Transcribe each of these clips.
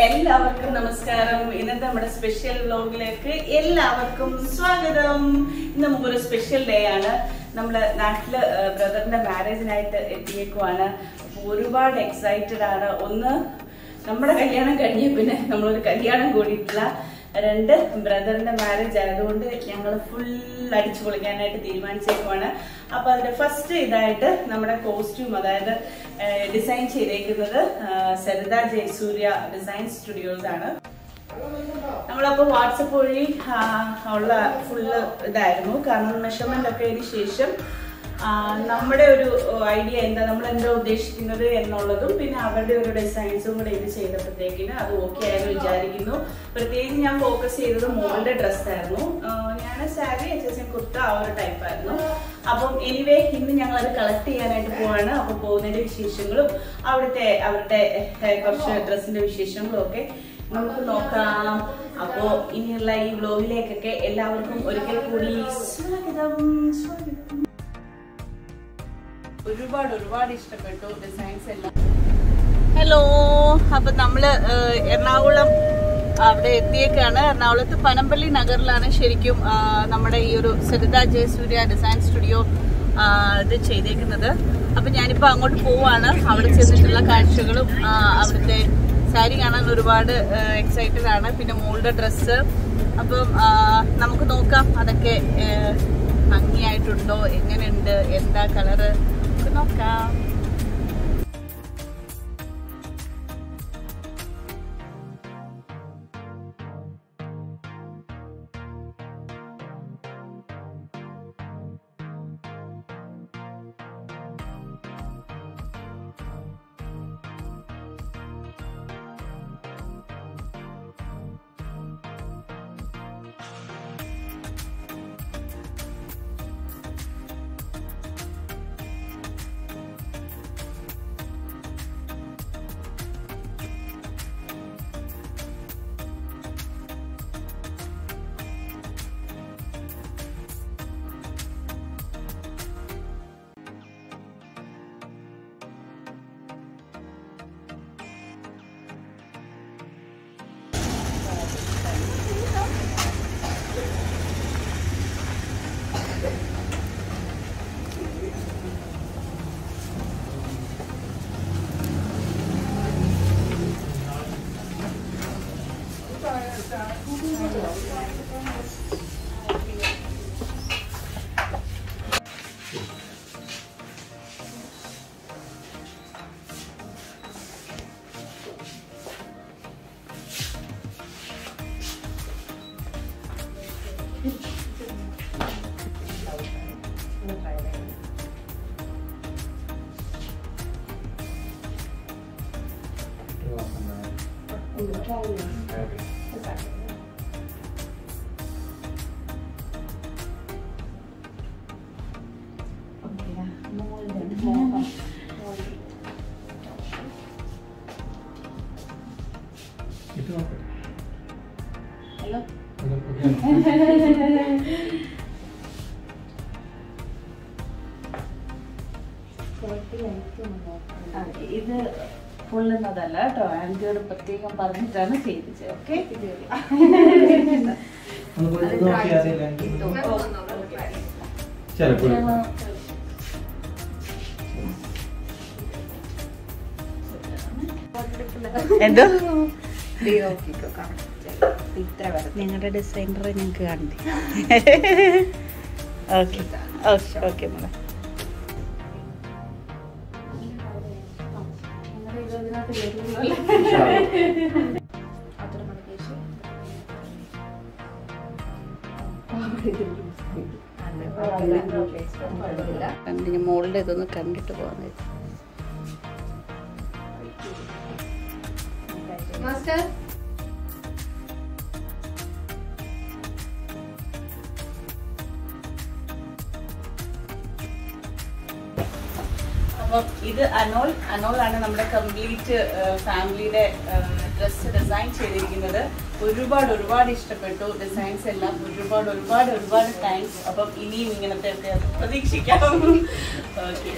എല്ലാവർക്കും നമസ്കാരം ഇന്നത്തെ നമ്മുടെ സ്പെഷ്യൽ വ്ലോഗിലേക്ക് എല്ലാവർക്കും സ്വാഗതം ഇന്ന് നമുക്കൊരു സ്പെഷ്യൽ ഡേ ആണ് നമ്മുടെ നാട്ടില് ബ്രദറിന്റെ മാരേജിനായിട്ട് എത്തിയേക്കുവാണ് അപ്പൊ ഒരുപാട് എക്സൈറ്റഡ് ആണ് ഒന്ന് നമ്മുടെ കല്യാണം കഴിഞ്ഞ പിന്നെ നമ്മളൊരു കല്യാണം കൂടിയിട്ടില്ല രണ്ട് ബ്രദറിന്റെ മാരേജ് ആയതുകൊണ്ട് ഞങ്ങൾ ഫുൾ അടിച്ചു പൊളിക്കാനായിട്ട് തീരുമാനിച്ചേക്കുവാണ് അപ്പൊ അതിന്റെ ഫസ്റ്റ് ഇതായിട്ട് നമ്മുടെ കോസ്റ്റ്യൂം അതായത് ഡിസൈൻ ചെയ്തേക്കുന്നത് ആ, സരിത ജയസൂര്യ ഡിസൈൻ സ്റ്റുഡിയോസ് ആണ് നമ്മളപ്പോ വാട്സപ്പ് വഴി ആ, ഉള്ള ഫുള്ള് ഇതായിരുന്നു കാരണം മെഷർമെന്റ് ഒക്കെ അതിന് ശേഷം ആ, നമ്മുടെ ഒരു ഐഡിയ എന്താ നമ്മൾ എന്താ ഉദ്ദേശിക്കുന്നത് എന്നുള്ളതും പിന്നെ അവരുടെ ഒരു ഡിസൈൻസും കൂടെ ഇത് ചെയ്തപ്പോഴത്തേക്കിന് അത് ഓക്കെ ആയെന്ന് വിചാരിക്കുന്നു പ്രത്യേകിച്ച് ഞാൻ ഫോക്കസ് ചെയ്തത് മോളുടെ ഡ്രസ്സായിരുന്നു ഞാൻ sari H S M kurta ആ ഒരു ടൈപ്പ് ആയിരുന്നു അപ്പം എനിവേ ഇന്ന് ഞങ്ങൾ അത് കളക്ട് ചെയ്യാനായിട്ട് പോവാണ് അപ്പൊ പോകുന്നതിന്റെ വിശേഷങ്ങളും അവിടുത്തെ അവരുടെ ഏഹ്, കുറച്ച് ഡ്രസ്സിന്റെ വിശേഷങ്ങളും ഒക്കെ നമുക്ക് നോക്കാം അപ്പോ ഇനിയുള്ള ഈ വ്ലോഗിലേക്കൊക്കെ എല്ലാവർക്കും ഒരിക്കൽ കൂടി സ്വാഗതം സ്വാഗതം ഒരുപാട് ഒരുപാട് ഇഷ്ടപ്പെട്ടു ഡിസൈൻസ് എല്ലാം ഹലോ അപ്പൊ നമ്മള് ഏഹ്, എറണാകുളം അവിടെ എത്തിയേക്കാണ് എറണാകുളത്ത് പനമ്പള്ളി നഗറിലാണ് ശരിക്കും ആ, നമ്മുടെ ഈ ഒരു സരിത ജയസൂര്യ ഡിസൈൻ സ്റ്റുഡിയോ ആ, ഇത് ചെയ്തേക്കുന്നത് അപ്പൊ ഞാനിപ്പോ അങ്ങോട്ട് പോവാണ് അവിടെ ചെന്നിട്ടുള്ള കാഴ്ചകളും ആ, അവിടുത്തെ സാരി കാണാൻ ഒരുപാട് എക്സൈറ്റഡ് ആണ് പിന്നെ മോളുടെ ഡ്രസ്സ് അപ്പം ആ, നമുക്ക് നോക്കാം അതൊക്കെ ഏഹ്, ഭംഗിയായിട്ടുണ്ടോ എങ്ങനെയുണ്ട് എന്താ കളറ് നമുക്ക് നോക്കാം ഹലോ ആ, ഇത് പൊള്ളുന്നതല്ല കേട്ടോ ആന്റിയോട് പ്രത്യേകം പറഞ്ഞിട്ടാണ് ചെയ്യിച്ചത് ഓക്കെ ചിലപ്പോൾ എന്തോ ഞങ്ങളുടെ ഡിസൈനറെ ഞങ്ങൾക്ക് കാണണ്ടേ ഓക്കെ ഓക്കെ ഓക്കെ മോളെ കണ്ടിന് മോളുടെ ഇതൊന്ന് കണ്ടിട്ട് പോകാൻ മാസ്റ്റർ അപ്പം ഇത് അനോൾ അനോൾ ആണ് നമ്മുടെ കംപ്ലീറ്റ് ഫാമിലിയുടെ ഡ്രസ്സ് ഡിസൈൻ ചെയ്തിരിക്കുന്നത് ഒരുപാട് ഒരുപാട് ഇഷ്ടപ്പെട്ടു ഡിസൈൻസ് എല്ലാം ഒരുപാട് ഒരുപാട് ഒരുപാട് താങ്ക്സ് അപ്പം ഇനിയും ഇങ്ങനത്തെ ഒക്കെ പ്രതീക്ഷിക്കാം ഓക്കെ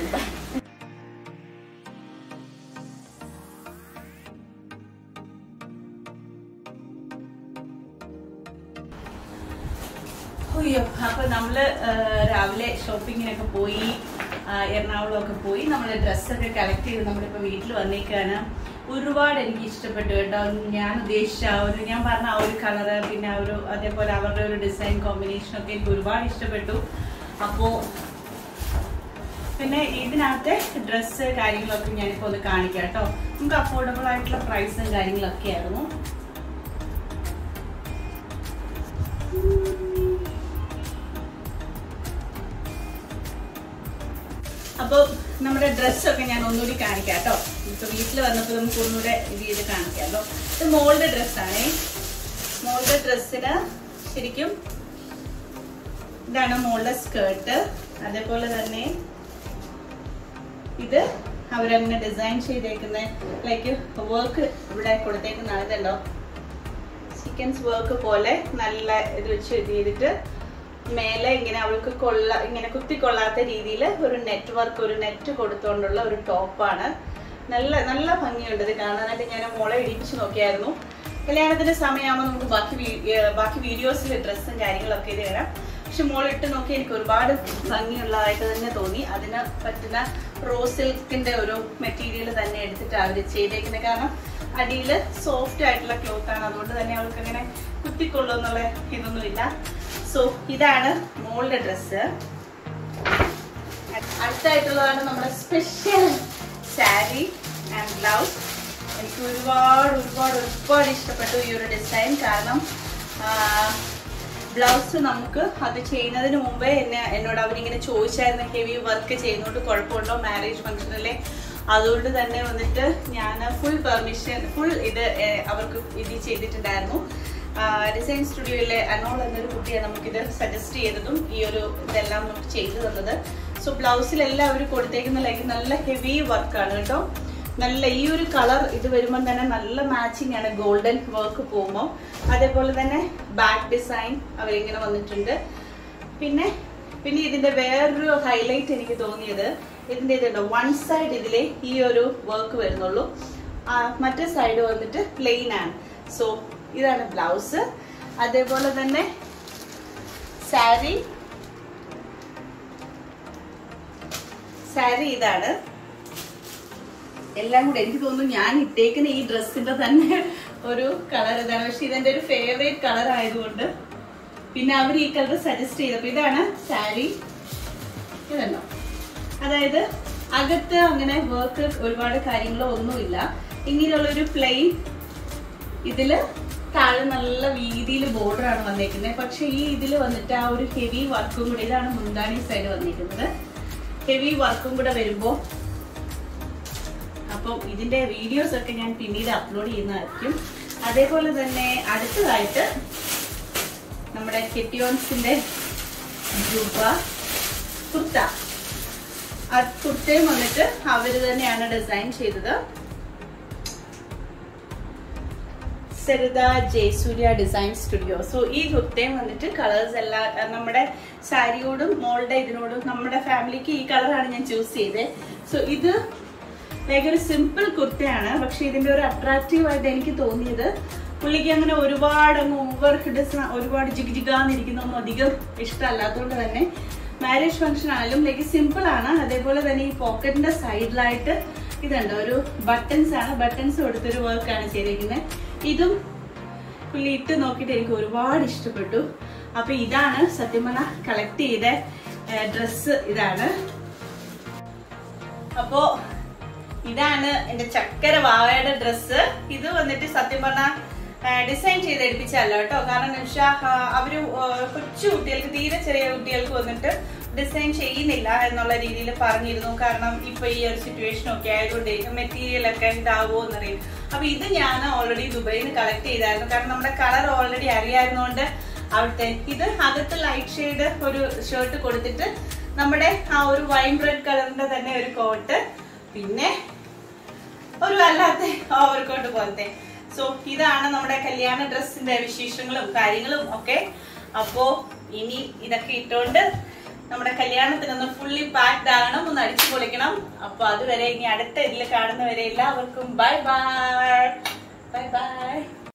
അയ്യോ അപ്പൊ നമ്മള് ആ, രാവിലെ ഷോപ്പിങ്ങിനൊക്കെ പോയി ആ, എറണാകുളമൊക്കെ പോയി നമ്മൾ ഡ്രസ്സൊക്കെ കളക്ട് ചെയ്ത് നമ്മളിപ്പോ വീട്ടിൽ വന്നേക്കാണ് ഒരുപാട് എനിക്ക് ഇഷ്ടപ്പെട്ടു കേട്ടോ ഞാൻ ഉദ്ദേശിച്ച ആ ഒരു ഞാൻ പറഞ്ഞ ആ ഒരു കളറ് പിന്നെ ആ ഒരു അതേപോലെ അവരുടെ ഒരു ഡിസൈൻ കോമ്പിനേഷൻ ഒക്കെ എനിക്ക് ഒരുപാട് ഇഷ്ടപ്പെട്ടു അപ്പോ പിന്നെ ഇതിനകത്തെ ഡ്രസ്സ് കാര്യങ്ങളൊക്കെ ഞാനിപ്പോ ഒന്ന് കാണിക്കാം കേട്ടോ നമുക്ക് അഫോർഡബിൾ ആയിട്ടുള്ള പ്രൈസും കാര്യങ്ങളൊക്കെ ആയിരുന്നു അപ്പോൾ നമ്മുടെ ഡ്രസ്സൊക്കെ ഞാൻ ഒന്നുകൂടി കാണിക്കാം കേട്ടോ ഇപ്പൊ വീട്ടിൽ വന്നപ്പോൾ നമുക്ക് ഒന്നുകൂടെ ഇത് ചെയ്ത് കാണിക്കാമല്ലോ ഇത് മോളുടെ ഡ്രസ്സാണേ മോളുടെ ഡ്രസ്സിന് ശരിക്കും ഇതാണ് മോളുടെ സ്കേർട്ട് അതേപോലെ തന്നെ ഇത് അവരങ്ങനെ ഡിസൈൻ ചെയ്തേക്കുന്ന ലൈക്ക് വർക്ക് ഇവിടെ കൊടുത്തേക്കുന്ന ഇതുണ്ടോ ചിക്കൻസ് വർക്ക് പോലെ നല്ല ഇത് വെച്ച് ഇത് ചെയ്തിട്ട് മേലെ ഇങ്ങനെ അവൾക്ക് കൊള്ള ഇങ്ങനെ കുത്തിക്കൊള്ളാത്ത രീതിയിൽ ഒരു നെറ്റ് വർക്ക് ഒരു നെറ്റ് കൊടുത്തുകൊണ്ടുള്ള ഒരു ടോപ്പാണ് നല്ല നല്ല ഭംഗിയുണ്ട് ഇത് കാണാനായിട്ട് ഞാൻ മോളെ ഇടിപ്പിച്ച് നോക്കിയായിരുന്നു കല്യാണത്തിന്റെ സമയമാകുമ്പോൾ നമുക്ക് ബാക്കി വീ- ഏർ ബാക്കി വീഡിയോസിൽ ഡ്രസ്സും കാര്യങ്ങളൊക്കെ ഇത് തരാം പക്ഷെ മോൾ ഇട്ട് നോക്കി എനിക്ക് ഒരുപാട് ഭംഗിയുള്ളതായിട്ട് തന്നെ തോന്നി അതിന് പറ്റുന്ന റോ സിൽക്കിന്റെ ഒരു മെറ്റീരിയൽ തന്നെ എടുത്തിട്ട് അവർ ചെയ്തേക്കുന്നത് കാരണം അടിയിൽ സോഫ്റ്റ് ആയിട്ടുള്ള ക്ലോത്ത് ആണ് അതുകൊണ്ട് തന്നെ അവൾക്ക് അങ്ങനെ കുത്തിക്കൊള്ളും എന്നുള്ള ഇതൊന്നുമില്ല സോ ഇതാണ് മോളുടെ ഡ്രസ്സ് അടുത്തായിട്ടുള്ളതാണ് നമ്മുടെ സ്പെഷ്യൽ സാരി ആൻഡ് ബ്ലൗസ് എനിക്ക് ഒരുപാട് ഒരുപാട് ഒരുപാട് ഇഷ്ടപ്പെട്ടു ഈ ഒരു ഡിസൈൻ കാരണം ബ്ലൗസ് നമുക്ക് അത് ചെയ്യുന്നതിന് മുമ്പേ എന്നെ എന്നോട് അവരിങ്ങനെ ചോദിച്ചായിരുന്നു ഹെവി വർക്ക് ചെയ്യുന്നതുകൊണ്ട് കുഴപ്പമുണ്ടോ മാരേജ് ഫംഗ്ഷനിലെ അതുകൊണ്ട് തന്നെ വന്നിട്ട് ഞാൻ ഫുൾ പെർമിഷൻ ഫുൾ ഇത് ഏർ, അവർക്ക് ഇത് ചെയ്തിട്ടുണ്ടായിരുന്നു ഡിസൈൻ സ്റ്റുഡിയോയിലെ അനോൾ എന്നൊരു കുട്ടിയെ നമുക്കിത് സജസ്റ്റ് ചെയ്തതും ഈ ഒരു ഇതെല്ലാം നമുക്ക് ചെയ്തു തന്നത് സോ ബ്ലൗസിലെല്ലാം അവർ കൊടുത്തേക്കുന്ന ലൈക്ക് നല്ല ഹെവി വർക്കാണ് കേട്ടോ നല്ല ഈ ഒരു കളർ ഇത് വരുമ്പോൾ തന്നെ നല്ല മാച്ചിങ് ആണ് ഗോൾഡൻ വർക്ക് പോകുമ്പോൾ അതേപോലെ തന്നെ ബാക്ക് ഡിസൈൻ അവരിങ്ങനെ വന്നിട്ടുണ്ട് പിന്നെ പിന്നെ ഇതിന്റെ വേറൊരു ഹൈലൈറ്റ് എനിക്ക് തോന്നിയത് ഇതിന്റെ ഇതുണ്ട് വൺ സൈഡ് ഇതിലെ ഈ ഒരു വർക്ക് വരുന്നുള്ളൂ ആ, മറ്റേ സൈഡ് വന്നിട്ട് പ്ലെയിൻ ആണ് സോ ഇതാണ് ബ്ലൗസ് അതേപോലെ തന്നെ സാരി സാരി ഇതാണ് എല്ലാം കൂടെ എനിക്ക് തോന്നുന്നു ഞാൻ ഇട്ടേക്കുന്ന ഈ ഡ്രസ്സിന്റെ തന്നെ ഒരു കളർ ഇതാണ് പക്ഷെ ഇതെന്റെ ഒരു ഫേവറേറ്റ് കളർ ആയതുകൊണ്ട് പിന്നെ അവർ ഈ കളർ സജസ്റ്റ് ചെയ്തപ്പോ ഇതാണ് സാരി ഇതുണ്ടോ അതായത് അകത്ത് അങ്ങനെ വർക്ക് ഒരുപാട് കാര്യങ്ങളോ ഒന്നുമില്ല ഇങ്ങനെയുള്ള ഒരു പ്ലെയിൻ ഇതില് താഴെ നല്ല വീതിയിൽ ബോർഡർ ആണ് വന്നേക്കുന്നത് പക്ഷെ ഈ ഇതിൽ വന്നിട്ട് ആ ഒരു ഹെവി വർക്കും കൂടെ ഇതാണ് മുന്താണി സൈഡ് വന്നിരിക്കുന്നത് ഹെവി വർക്കും കൂടെ വരുമ്പോ അപ്പം ഇതിന്റെ വീഡിയോസ് ഒക്കെ ഞാൻ പിന്നീട് അപ്ലോഡ് ചെയ്യുന്നതായിരിക്കും അതേപോലെ തന്നെ അടുത്തതായിട്ട് നമ്മുടെ കെറ്റിയോൺസിന്റെ ജുബ കുർത്ത ആ കുർത്തയും വന്നിട്ട് അവര് തന്നെയാണ് ഡിസൈൻ ചെയ്തത് Saritha Jayasurya design studio so ഈ കുർത്തയും വന്നിട്ട് കളേഴ്സ് എല്ലാം ആ, നമ്മുടെ സാരിയോടും മോളുടെ ഇതിനോടും നമ്മുടെ ഫാമിലിക്ക് ഈ കളറാണ് ഞാൻ ചൂസ് ചെയ്തത് സോ ഇത് ലൈക്ക് ഒരു സിമ്പിൾ കുർത്തയാണ് പക്ഷെ ഇതിന്റെ ഒരു അട്രാക്റ്റീവ് ആയിട്ട് എനിക്ക് തോന്നിയത് പുള്ളിക്ക് അങ്ങനെ ഒരുപാട് അങ്ങ് ഓവർ ഹിഡസ് ഒരുപാട് ജിഗ് ജിഗാന്നിരിക്കുന്നൊന്നും അധികം ഇഷ്ടമല്ലാത്തതുകൊണ്ട് തന്നെ മാരേജ് ഫംഗ്ഷൻ ആയാലും ലൈക്ക് സിമ്പിൾ ആണ് അതേപോലെ തന്നെ ഈ പോക്കറ്റിന്റെ സൈഡിലായിട്ട് ഇതുണ്ട് ഒരു ബട്ടൺസ് ആണ് ബട്ടൺസ് കൊടുത്തൊരു വർക്കാണ് ചെയ്തിരിക്കുന്നത് ഇതും പുള്ളി ഇട്ട് നോക്കിയിട്ട് എനിക്ക് ഒരുപാട് ഇഷ്ടപ്പെട്ടു അപ്പൊ ഇതാണ് സത്യം പറഞ്ഞാൽ കളക്ട് ചെയ്ത ഡ്രസ്സ് ഇതാണ് അപ്പോ ഇതാണ് എന്റെ ചക്കര വാവയുടെ ഡ്രസ്സ് ഇത് വന്നിട്ട് സത്യം പറഞ്ഞാൽ ഡിസൈൻ ചെയ്ത് എടുപ്പിച്ചല്ല കേട്ടോ കാരണം എന്ന് വെച്ചാൽ അവര് ആ, കൊച്ചു കുട്ടികൾക്ക് തീരെ ചെറിയ കുട്ടികൾക്ക് വന്നിട്ട് ഡിസൈൻ ചെയ്യുന്നില്ല എന്നുള്ള രീതിയിൽ പറഞ്ഞിരുന്നു കാരണം ഇപ്പൊ ഈ ഒരു സിറ്റുവേഷൻ ഒക്കെ ആയതുകൊണ്ട് മെറ്റീരിയൽ ഒക്കെ ഇതാവുമോ എന്നറിയും അപ്പൊ ഇത് ഞാൻ ഓൾറെഡി ദുബൈയിൽ നിന്ന് കളക്ട് ചെയ്തായിരുന്നു കാരണം നമ്മുടെ കളർ ഓൾറെഡി അറിയാവുന്നതുകൊണ്ട് അവിടുത്തെ ഇത് അകത്ത് ലൈറ്റ് ഷെയ്ഡ് ഒരു ഷർട്ട് കൊടുത്തിട്ട് നമ്മുടെ ആ ഒരു വൈൻ ബ്രെഡ് കളറിന്റെ തന്നെ ഒരു കോട്ട് പിന്നെ ഒരു അല്ലാത്ത ഓവർകോട്ട് പോലത്തെ സോ ഇതാണ് നമ്മുടെ കല്യാണ ഡ്രസ്സിന്റെ വിശേഷങ്ങളും കാര്യങ്ങളും ഒക്കെ അപ്പോ ഇനി ഇതൊക്കെ ഇട്ടുകൊണ്ട് നമ്മുടെ കല്യാണത്തിനൊന്ന് ഫുള്ളി പാക്ഡ് ആകണം ഒന്ന് അടിച്ചു പൊളിക്കണം അപ്പൊ അതുവരെ ഇനി അടുത്ത ഇതിൽ കാണുന്നവരെ എല്ലാവർക്കും ബൈ ബൈ ബൈ ബൈ